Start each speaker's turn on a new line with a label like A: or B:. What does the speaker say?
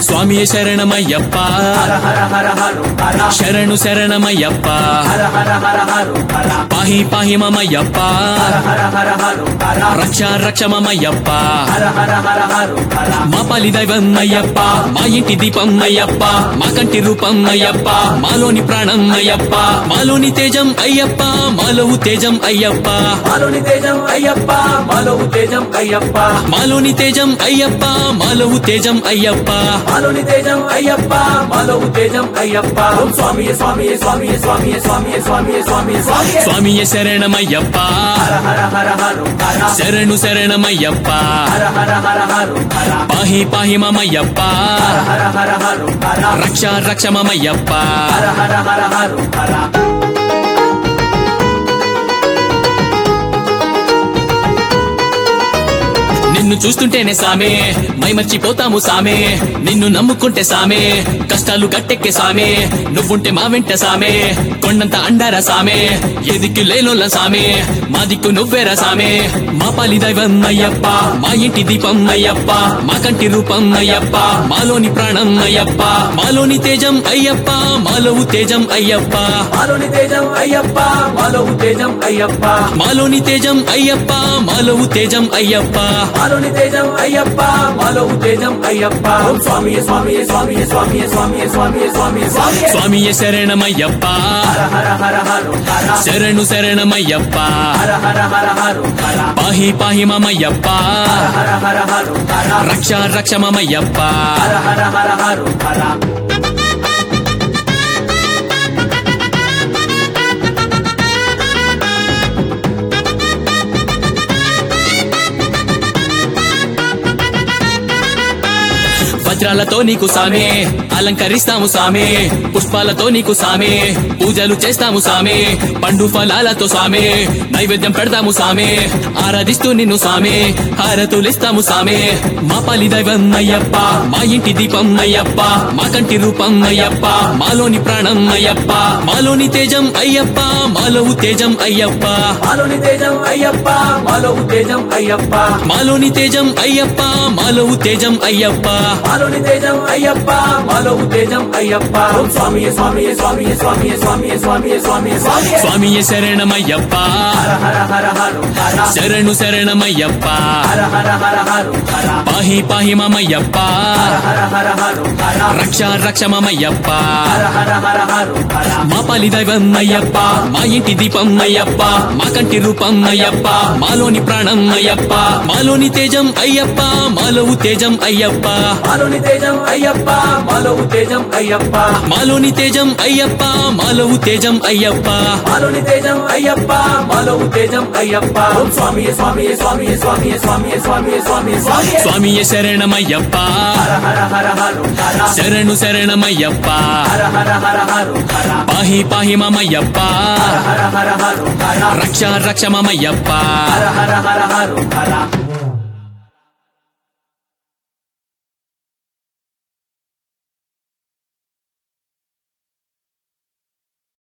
A: స్వామి శరణమయ్యప్ప శరణు శరణమయ్యప్ప పాహి పాహి మమయ్యప్ప రక్ష రక్ష మమయ్యప్ప మా పలి దైవం అయ్యప్ప మా ఇంటి దీపం అయ్యప్ప మా కంటి రూపం అయ్యప్ప మాలోని ప్రాణం అయ్యప్ప మాలోని తేజం అయ్యప్ప మాలో తేజం అయ్యప్ప
B: మాలోని తేజం అయ్యప్ప మాలో తేజం అయ్యప్ప
A: మాలోని తేజం అయ్యప్ప మాలో తేజం అయ్యప్ప
B: మాలోని తేజం అయ్యప్ప మాలో తేజం అయ్యప్ప ఓం స్వామి స్వామి స్వామి స్వామి స్వామి స్వామి స్వామి స్వామి
A: స్వామియ శరణమయ్యప్ప
B: హర హర హర హర హర
A: శరణు శరణమయ్యప్ప
B: హర హర హర హర హర
A: పాహి పాహి మమయ్యప్ప
B: హర హర హర హర
A: రక్ష రక్ష మమయ్యప్ప
B: హర హర హర హర హర
A: నిన్ను చూస్తుంటేనే సామే మై మర్చిపోతాము సామే నిన్ను నమ్ముకుంటే సామే కష్టాలు గట్టెక్కే సామే నువ్వుంటే మా వెంట సామే కొండంత అండారా సామే ఎదిక్కు లేనోళ్ళ సామే మా దిక్కు నువ్వేరా సామే మా పాలి దైవం అయ్యప్ప మా ఇంటి దీపం అయ్యప్ప మా కంటి రూపం అయ్యప్ప మాలోని ప్రాణం అయ్యప్ప మాలోని తేజం అయ్యప్ప మాలో తేజం అయ్యప్ప
B: మాలోని తేజం అయ్యప్ప మాలో తేజం అయ్యప్ప
A: మాలోని తేజం అయ్యప్ప మాలో తేజం అయ్యప్ప
B: మాలోని తేజం అయ్యప్ప మాలో తేజం అయ్యప్ప ఓం స్వామి స్వామి స్వామి స్వామి స్వామి స్వామి స్వామి స్వామి
A: స్వామియ శరణమయ్యప్ప
B: హర హర హర హర హర
A: శరణు శరణమయ్యప్ప
B: హర హర హర హర హర
A: పాహి పాహి మమయ్యప్ప
B: హర హర హర హర
A: రక్ష రక్ష మమయ్యప్ప
B: హర హర హర హర హర
A: వజ్రాలతో నీకు సామే అలంకరిస్తాము సామే పుష్పాలతో నీకు సామే పూజలు చేస్తాము సామే పండు ఫలాలతో సామే నైవేద్యం పెడతాము సామే ఆరాధిస్తూ నిన్ను సామే హారతులిస్తాము సామే మా పాలి దైవం అయ్యప్ప మా ఇంటి దీపం అయ్యప్ప మా కంటి రూపం అయ్యప్ప మాలోని ప్రాణం అయ్యప్ప మాలోని తేజం అయ్యప్ప మాలో తేజం అయ్యప్ప
B: మాలోని తేజం అయ్యప్ప మాలో తేజం అయ్యప్ప
A: మాలోని తేజం అయ్యప్ప మాలో తేజం అయ్యప్ప
B: మాలోని తేజం అయ్యప్ప మాలో తేజం అయ్యప్ప ఓం స్వామి స్వామి స్వామి స్వామి స్వామి స్వామి స్వామి స్వామి
A: స్వామియ శరణమయ్యప్ప
B: హర హర హర హర హర
A: శరణు శరణమయ్యప్ప
B: హర హర హర హర హర
A: పాహి పాహి మమయ్యప్ప
B: హర హర హర హర
A: రక్ష రక్ష మమయ్యప్ప
B: హర హర హర హర హర
A: మా పాలి దైవం అయ్యప్ప మా ఇంటి దీపం అయ్యప్ప మా కంటి రూపం అయ్యప్ప మాలోని ప్రాణం అయ్యప్ప మాలోని తేజం అయ్యప్ప మాలో తేజం అయ్యప్ప
B: మాలోని తేజం అయ్యప్ప మాలో తేజం అయ్యప్ప
A: మాలోని తేజం అయ్యప్ప మాలో తేజం అయ్యప్ప
B: మాలోని తేజం అయ్యప్ప మాలో తేజం అయ్యప్ప ఓం స్వామి స్వామి స్వామి స్వామి స్వామి స్వామి స్వామి స్వామి
A: స్వామియ శరణమయ్యప్ప
B: హర హర హర హర హర
A: శరణు శరణమయ్యప్ప
B: హర హర హర హర హర
A: పాహి పాహి మమయ్యప్ప
B: హర హర హర హర
A: రక్ష రక్ష మమయ్యప్ప
B: హర హర హర హర హర